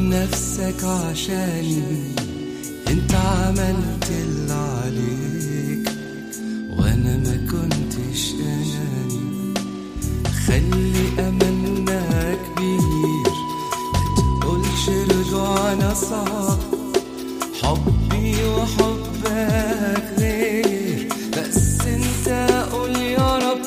نفسك عشاني انت عملت اللي عليك وانا ما كنتش اناني خلي املنا كبير ما تقولش رجوعنا صعب حبي وحبك غير بس انت قول يا رب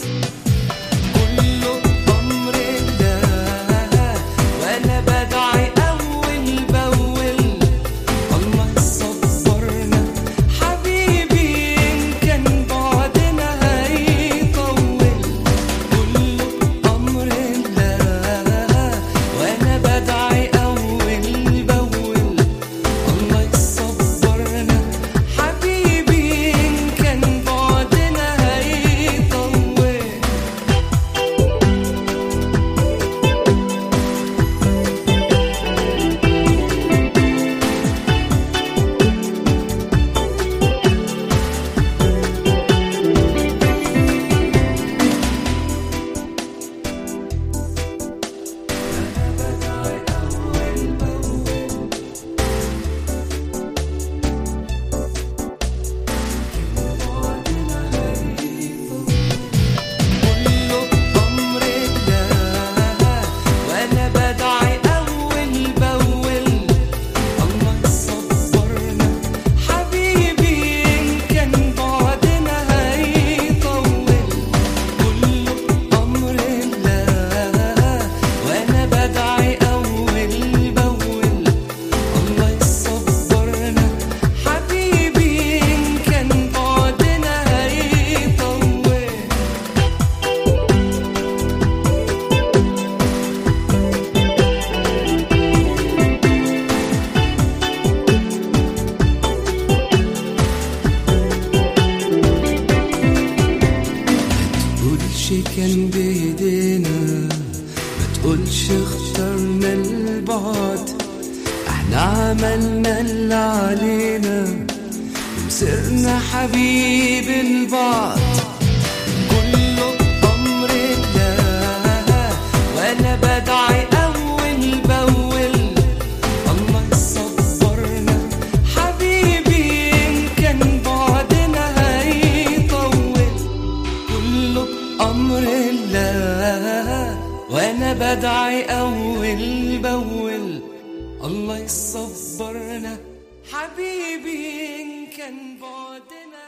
كله بأمر الله وأنا بدعي أول بأول الله يصبرنا حبيبي إن كان بعدنا هيطول كله بأمر الله وأنا بدعي أول بأول الله يصبرنا حبيبي إن كان بعدنا هيطول كله بأمر الله وأنا بدعي أول بأول الله يصبرنا حبيبي إن كان بعدنا هيطول كله بأمر الله وأنا بدعي أول بأول الله يصبرنا حبيبي إن كان بعدنا هيطول تقولش كان بإيدينا ما تقولش اخترنا البعد احنا عملنا اللي علينا ومسرنا حبيب البعض كله بأمر الله وأنا بدعي أول بأول الله يصبرنا حبيبي إن كان بعدنا هيطول كله بأمر الله وأنا بدعي أول بأول الله يصبرنا حبيبي إن كان بعدنا